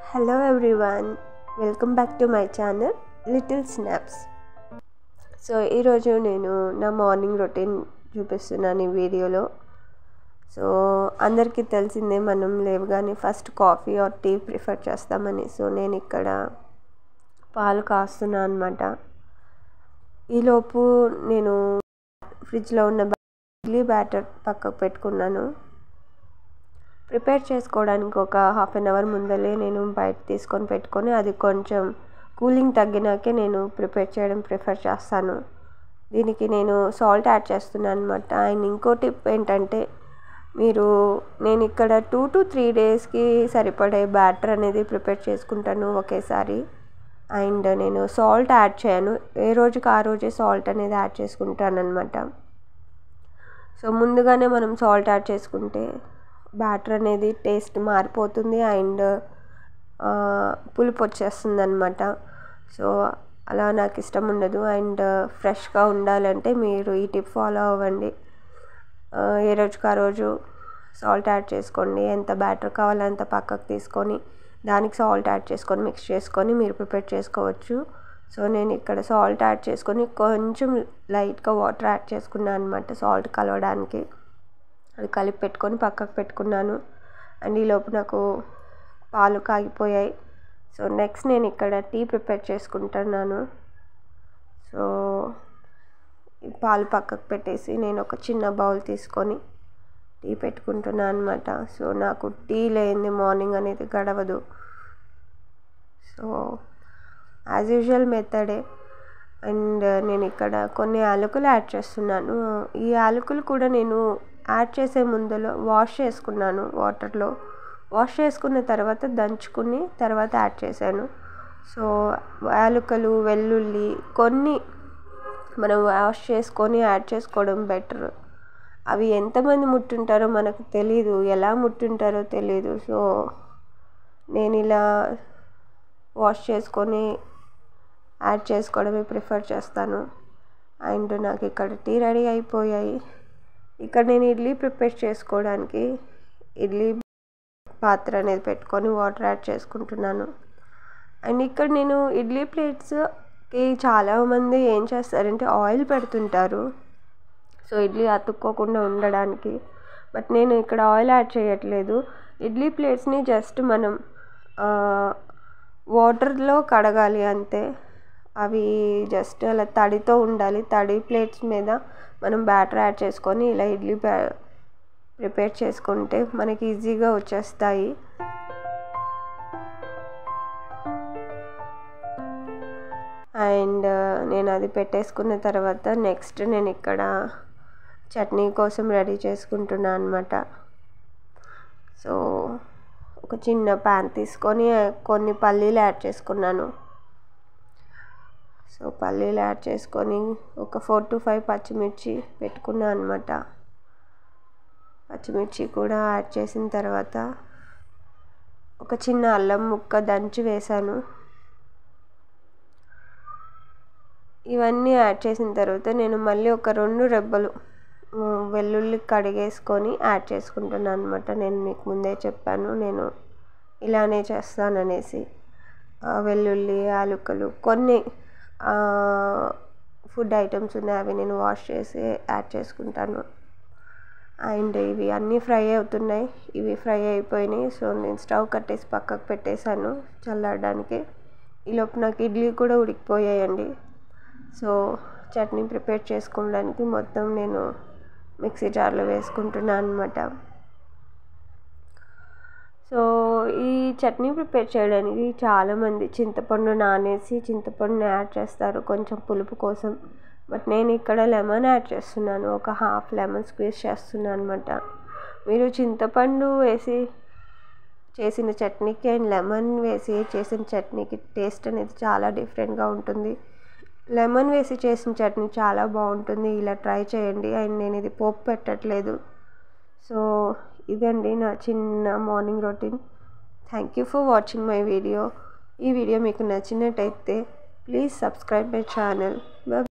hello everyone welcome back to my channel little snaps so ఈరోజు నేను నా morning routine చూపిస్తున్నాను ఈ వీడియోలో సో అందరికీ తెలిసిందే మనం లేవగానే first coffee or tea prefer చేస్తామని సో నేను ఇక్కడ పాలు కాస్తున్నాను అనమాట ఈలోపు నేను ఫ్రిడ్జ్లో ఉన్న ఇడ్లీ బ్యాటర్ పక్కకు పెట్టుకున్నాను ప్రిపేర్ చేసుకోవడానికి ఒక హాఫ్ అన్ అవర్ ముందలే నేను బయట తీసుకొని పెట్టుకొని అది కొంచెం కూలింగ్ తగ్గినాకే నేను ప్రిపేర్ చేయడం ప్రిఫర్ చేస్తాను దీనికి నేను సాల్ట్ యాడ్ చేస్తున్నాను అనమాట అండ్ ఇంకో టిప్ ఏంటంటే మీరు నేను ఇక్కడ టూ టు త్రీ డేస్కి సరిపడే బ్యాటర్ అనేది ప్రిపేర్ చేసుకుంటాను ఒకేసారి అండ్ నేను సాల్ట్ యాడ్ చేయను ఏ రోజుకి ఆ రోజే సాల్ట్ అనేది యాడ్ చేసుకుంటాను అనమాట సో ముందుగానే మనం సాల్ట్ యాడ్ చేసుకుంటే బ్యాటర్ అనేది టేస్ట్ మారిపోతుంది అండ్ పులుపు వచ్చేస్తుంది అనమాట సో అలా నాకు ఇష్టం ఉండదు అండ్ ఫ్రెష్గా ఉండాలంటే మీరు ఈ టిప్ ఫాలో అవ్వండి ఏ రోజుకి ఆ రోజు సాల్ట్ యాడ్ చేసుకోండి ఎంత బ్యాటర్ కావాలో అంత పక్కకు తీసుకొని దానికి సాల్ట్ యాడ్ చేసుకొని మిక్స్ చేసుకొని మీరు ప్రిపేర్ చేసుకోవచ్చు సో నేను ఇక్కడ సాల్ట్ యాడ్ చేసుకొని కొంచెం లైట్గా వాటర్ యాడ్ చేసుకున్నాను అనమాట సాల్ట్ కలవడానికి అది కలిపి పెట్టుకొని పక్కకు పెట్టుకున్నాను అండ్ ఈలోపు నాకు పాలు కాగిపోయాయి సో నెక్స్ట్ నేను ఇక్కడ టీ ప్రిపేర్ చేసుకుంటున్నాను సో ఈ పాలు పక్కకు పెట్టేసి నేను ఒక చిన్న బౌల్ తీసుకొని టీ పెట్టుకుంటున్నాను అనమాట సో నాకు టీ లేనిది మార్నింగ్ అనేది గడవదు సో యాజ్ యూజువల్ మెథడే అండ్ నేను ఇక్కడ కొన్ని యాలకులు యాడ్ చేస్తున్నాను ఈ యాలకులు కూడా నేను యాడ్ చేసే ముందులో వాష్ చేసుకున్నాను వాటర్లో వాష్ చేసుకున్న తర్వాత దంచుకుని తర్వాత యాడ్ చేశాను సో యాలకులు వెల్లుల్లి కొన్ని మనం వాష్ చేసుకొని యాడ్ చేసుకోవడం బెటర్ అవి ఎంతమంది ముట్టుంటారో మనకు తెలీదు ఎలా ముట్టుంటారో తెలీదు సో నేను ఇలా వాష్ చేసుకొని యాడ్ చేసుకోవడమే ప్రిఫర్ చేస్తాను అండ్ నాకు ఇక్కడ టీ రెడీ అయిపోయాయి ఇక్కడ నేను ఇడ్లీ ప్రిపేర్ చేసుకోవడానికి ఇడ్లీ పాత్ర అనేది పెట్టుకొని వాటర్ యాడ్ చేసుకుంటున్నాను అండ్ ఇక్కడ నేను ఇడ్లీ ప్లేట్స్కి చాలామంది ఏం చేస్తారంటే ఆయిల్ పెడుతుంటారు సో ఇడ్లీ అతుక్కోకుండా ఉండడానికి బట్ నేను ఇక్కడ ఆయిల్ యాడ్ చేయట్లేదు ఇడ్లీ ప్లేట్స్ని జస్ట్ మనం వాటర్లో కడగాలి అంతే అవి జస్ట్ అలా తడితో ఉండాలి తడి ప్లేట్స్ మీద మనం బ్యాటర్ యాడ్ చేసుకొని ఇలా ఇడ్లీ ప్రిపేర్ చేసుకుంటే మనకి ఈజీగా వచ్చేస్తాయి అండ్ నేను అది పెట్టేసుకున్న తర్వాత నెక్స్ట్ నేను ఇక్కడ చట్నీ కోసం రెడీ చేసుకుంటున్నాను అనమాట సో ఒక చిన్న ప్యాన్ తీసుకొని కొన్ని పల్లీలు యాడ్ చేసుకున్నాను సో పల్లీలు యాడ్ చేసుకొని ఒక ఫోర్ టు ఫైవ్ పచ్చిమిర్చి పెట్టుకున్నాను అనమాట పచ్చిమిర్చి కూడా యాడ్ చేసిన తర్వాత ఒక చిన్న అల్లం ముక్క దంచి వేసాను ఇవన్నీ యాడ్ చేసిన తర్వాత నేను మళ్ళీ ఒక రెండు రెబ్బలు వెల్లుల్లి కడిగేసుకొని యాడ్ చేసుకుంటున్నాను అనమాట నేను మీకు ముందే చెప్పాను నేను ఇలానే చేస్తాననేసి వెల్లుల్లి యాలకులు కొన్ని ఫుడ్ ఐటమ్స్ ఉన్నాయి అవి నేను వాష్ చేసి యాడ్ చేసుకుంటాను అండ్ ఇవి అన్నీ ఫ్రై అవుతున్నాయి ఇవి ఫ్రై అయిపోయినాయి సో నేను స్టవ్ కట్టేసి పక్కకు పెట్టేశాను చల్లారడానికి ఈలోపు నాకు ఇడ్లీ కూడా ఉడికిపోయాయండి సో చట్నీ ప్రిపేర్ చేసుకోవడానికి మొత్తం నేను మిక్సీ జార్లో వేసుకుంటున్నాను అనమాట సో ఈ చట్నీ ప్రిపేర్ చేయడానికి చాలామంది చింతపండు నానేసి చింతపండుని యాడ్ చేస్తారు కొంచెం పులుపు కోసం బట్ నేను ఇక్కడ లెమన్ యాడ్ చేస్తున్నాను ఒక హాఫ్ లెమన్ స్క్వీజ్ చేస్తున్నాను అనమాట మీరు చింతపండు వేసి చేసిన చట్నీకి అండ్ లెమన్ వేసి చేసిన చట్నీకి టేస్ట్ అనేది చాలా డిఫరెంట్గా ఉంటుంది లెమన్ వేసి చేసిన చట్నీ చాలా బాగుంటుంది ఇలా ట్రై చేయండి అండ్ నేను ఇది పోపు పెట్టట్లేదు సో ఇదండి నా చిన్న morning routine thank you for watching my video ఈ వీడియో మీకు నచ్చినట్టయితే ప్లీజ్ సబ్స్క్రైబ్ మై ఛానల్